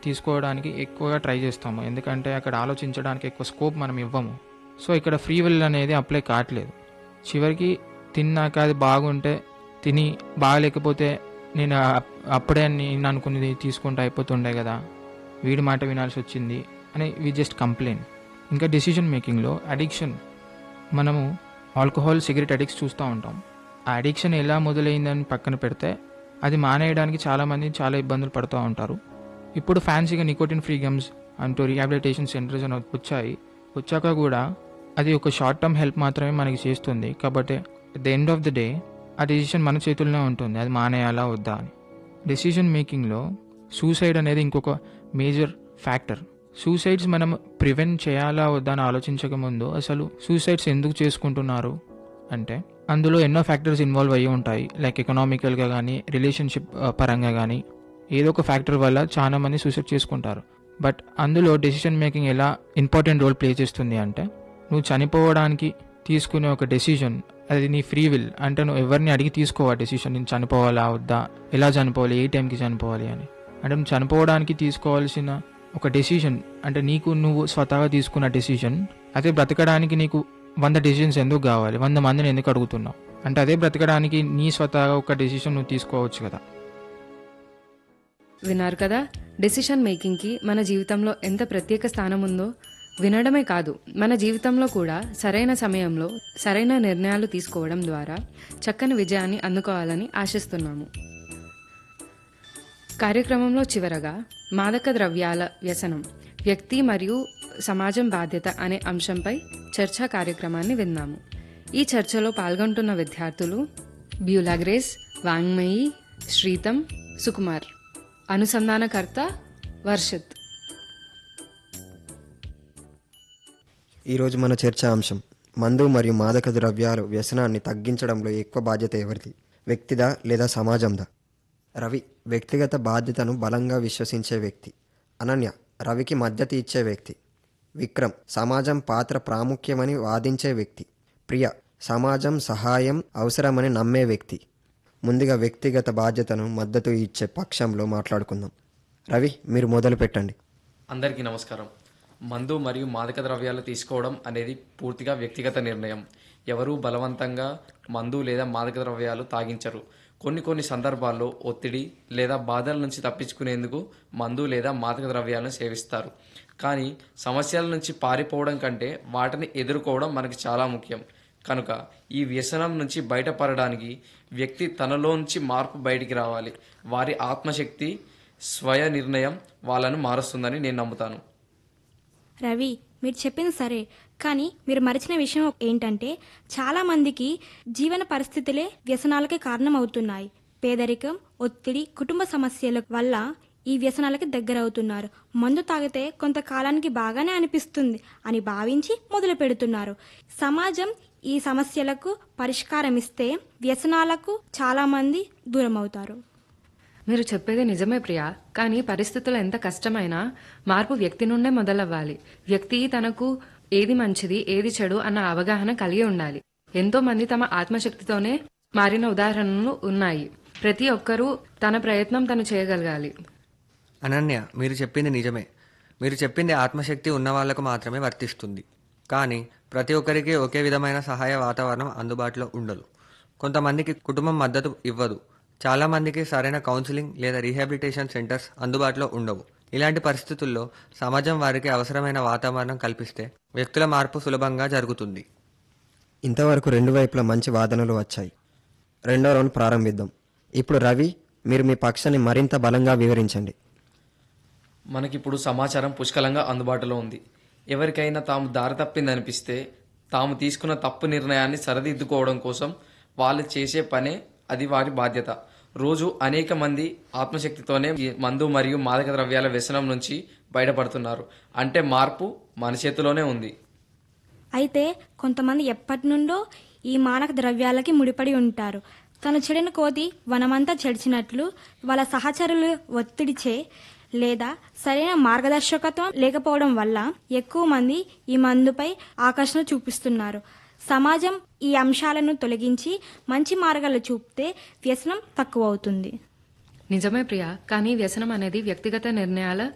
తీసుకోవడానికి ఎక్కువగా ట్రై చేస్తాము ఎందుకంటే అక్కడ ఆలోచించడానికి ఎక్కువ స్కోప్ మనం ఇవ్వము సో ఇక్కడ ఫ్రీ విల్ అనేది అప్లై కావట్లేదు చివరికి తిన్నాక అది బాగుంటే తిని బాగలేకపోతే నేను అప్- అప్పుడే నేను అనుకున్నది తీసుకుంటే అయిపోతుండే కదా వీడి మాట వినాల్సి వచ్చింది అని వి జస్ట్ కంప్లైంట్ ఇంకా డెసిషన్ మేకింగ్లో అడిక్షన్ మనము ఆల్కహాల్ సిగరెట్ అడిక్ట్స్ చూస్తూ ఉంటాం ఆ అడిక్షన్ ఎలా మొదలైందని పక్కన పెడితే అది మానేయడానికి చాలామంది చాలా ఇబ్బందులు పడుతూ ఉంటారు ఇప్పుడు ఫ్యాన్సీగా నికోటిన్ ఫ్రీ గమ్స్ అంటూ రీహాబిలిటేషన్ సెంటర్స్ అని వచ్చాయి వచ్చాక కూడా అది ఒక షార్ట్ టర్మ్ హెల్ప్ మాత్రమే మనకి చేస్తుంది కాబట్టి at the end of the day ఆ డెసిషన్ మన చేతుల్లోనే ఉంటుంది అది మానేయాలా వద్దా అని డెసిషన్ మేకింగ్లో సూసైడ్ అనేది ఇంకొక మేజర్ ఫ్యాక్టర్ సూసైడ్స్ మనం ప్రివెంట్ చేయాలా వద్దా అని ఆలోచించక ముందు అసలు సూసైడ్స్ ఎందుకు చేసుకుంటున్నారు అంటే అందులో ఎన్నో ఫ్యాక్టర్స్ ఇన్వాల్వ్ అయ్యి ఉంటాయి లైక్ ఎకనామికల్గా కానీ రిలేషన్షిప్ పరంగా కానీ ఏదో ఒక ఫ్యాక్టర్ వల్ల చాలా మంది సూసైడ్ చేసుకుంటారు బట్ అందులో డెసిషన్ మేకింగ్ ఎలా ఇంపార్టెంట్ రోల్ ప్లే చేస్తుంది అంటే నువ్వు చనిపోవడానికి తీసుకునే ఒక డెసిషన్ అది నీ ఫ్రీ విల్ అంటే నువ్వు ఎవరిని అడిగి తీసుకోవా డెసిషన్ నేను చనిపోవాలా వద్దా ఎలా చనిపోవాలి ఏ టైంకి చనిపోవాలి అని అంటే నువ్వు చనిపోవడానికి తీసుకోవాల్సిన ఒక డెసిషన్ అంటే నీకు నువ్వు స్వతహాగా తీసుకున్న డెసిషన్ అదే బ్రతకడానికి నీకు వంద డెసిషన్స్ ఎందుకు కావాలి వంద మందిని ఎందుకు అడుగుతున్నావు అంటే అదే బ్రతకడానికి నీ స్వతహాగా ఒక డెసిషన్ నువ్వు తీసుకోవచ్చు కదా విన్నారు కదా డెసిషన్ మేకింగ్కి మన జీవితంలో ఎంత ప్రత్యేక స్థానం ఉందో వినడమే కాదు మన జీవితంలో కూడా సరైన సమయంలో సరైన నిర్ణయాలు తీసుకోవడం ద్వారా చక్కని విజయాన్ని అందుకోవాలని ఆశిస్తున్నాము కార్యక్రమంలో చివరగా మాదక ద్రవ్యాల వ్యసనం వ్యక్తి మరియు సమాజం బాధ్యత అనే అంశంపై చర్చా కార్యక్రమాన్ని విందాము ఈ చర్చలో పాల్గొంటున్న విద్యార్థులు బ్యూలాగ్రేస్ వాంగ్మయి శ్రీతం సుకుమార్ అనుసంధానకర్త వర్షిత్ ఈరోజు మన చర్చా అంశం మందు మరియు మాదక ద్రవ్యాలు వ్యసనాన్ని తగ్గించడంలో ఎక్కువ బాధ్యత ఎవరిది వ్యక్తిదా లేదా సమాజందా రవి వ్యక్తిగత బాధ్యతను బలంగా విశ్వసించే వ్యక్తి అనన్య రవికి మద్దతు ఇచ్చే వ్యక్తి విక్రమ్ సమాజం పాత్ర ప్రాముఖ్యమని వాదించే వ్యక్తి ప్రియ సమాజం సహాయం అవసరమని నమ్మే వ్యక్తి ముందుగా వ్యక్తిగత బాధ్యతను మద్దతు ఇచ్చే పక్షంలో మాట్లాడుకుందాం రవి మీరు మొదలు పెట్టండి అందరికీ నమస్కారం మందు మరియు మాదక ద్రవ్యాలు తీసుకోవడం అనేది పూర్తిగా వ్యక్తిగత నిర్ణయం ఎవరూ బలవంతంగా మందు లేదా మాదక ద్రవ్యాలు తాగించరు కొన్ని కొన్ని సందర్భాల్లో ఒత్తిడి లేదా బాధల నుంచి తప్పించుకునేందుకు మందు లేదా మాదక ద్రవ్యాలను సేవిస్తారు కానీ సమస్యల నుంచి పారిపోవడం కంటే వాటిని ఎదుర్కోవడం మనకి చాలా ముఖ్యం కనుక ఈ వ్యసనం నుంచి బయటపడడానికి వ్యక్తి తనలోంచి మార్పు బయటికి రావాలి వారి ఆత్మశక్తి స్వయ నిర్ణయం వాళ్ళను మారుస్తుందని నేను నమ్ముతాను రవి మీరు చెప్పింది సరే కానీ మీరు మరిచిన విషయం ఏంటంటే చాలా మందికి జీవన పరిస్థితులే వ్యసనాలకి కారణమవుతున్నాయి పేదరికం ఒత్తిడి కుటుంబ సమస్యల వల్ల ఈ వ్యసనాలకి దగ్గరవుతున్నారు మందు తాగితే కొంతకాలానికి బాగానే అనిపిస్తుంది అని భావించి మొదలు పెడుతున్నారు సమాజం ఈ సమస్యలకు పరిష్కారం ఇస్తే వ్యసనాలకు చాలా మంది దూరం అవుతారు మీరు చెప్పేది నిజమే ప్రియా కానీ పరిస్థితులు ఎంత కష్టమైనా మార్పు వ్యక్తి నుండే మొదలవ్వాలి వ్యక్తి తనకు ఏది మంచిది ఏది చెడు అన్న అవగాహన కలిగి ఉండాలి ఎంతో మంది తమ ఆత్మశక్తితోనే మారిన ఉదాహరణలు ఉన్నాయి ప్రతి ఒక్కరూ తన ప్రయత్నం తను చేయగలగాలి అనన్య మీరు చెప్పింది నిజమే మీరు చెప్పింది ఆత్మశక్తి ఉన్న వాళ్లకు మాత్రమే వర్తిస్తుంది కానీ ప్రతి ఒక్కరికి ఒకే విధమైన సహాయ వాతావరణం అందుబాటులో ఉండదు కొంతమందికి కుటుంబం మద్దతు ఇవ్వదు చాలా మందికి సరైన కౌన్సిలింగ్ లేదా రీహాబిలిటేషన్ సెంటర్స్ అందుబాటులో ఉండవు ఇలాంటి పరిస్థితుల్లో సమాజం వారికి అవసరమైన వాతావరణం కల్పిస్తే వ్యక్తుల మార్పు సులభంగా జరుగుతుంది ఇంతవరకు రెండు వైపులా మంచి వాదనలు వచ్చాయి రెండో రౌండ్ ప్రారంభిద్దాం ఇప్పుడు రవి మీరు మీ పక్షాన్ని మరింత బలంగా వివరించండి మనకిప్పుడు సమాచారం పుష్కలంగా అందుబాటులో ఉంది ఎవరికైనా తాము దారి తప్పిందనిపిస్తే తాము తీసుకున్న తప్పు నిర్ణయాన్ని సరిదిద్దుకోవడం కోసం వాళ్ళు చేసే పనే అది వారి బాధ్యత రోజు అనేక మంది ఆత్మశక్తితోనే ఈ మందు మరియు మాదక ద్రవ్యాల వ్యసనం నుంచి బయటపడుతున్నారు అంటే మార్పు మన చేతిలోనే ఉంది అయితే కొంతమంది ఎప్పటి నుండో ఈ మానక ద్రవ్యాలకి ముడిపడి ఉంటారు తను చెడిన కోతి వనమంతా చెడిచినట్లు వాళ్ళ సహచరులు ఒత్తిడిచే లేదా సరైన మార్గదర్శకత్వం లేకపోవడం వల్ల ఎక్కువ మంది ఈ మందుపై ఆకర్షణ చూపిస్తున్నారు సమాజం ఈ అంశాలను తొలగించి మంచి మార్గాలు చూపితే వ్యసనం తక్కువ అవుతుంది నిజమే ప్రియా కానీ వ్యసనం అనేది వ్యక్తిగత నిర్ణయాల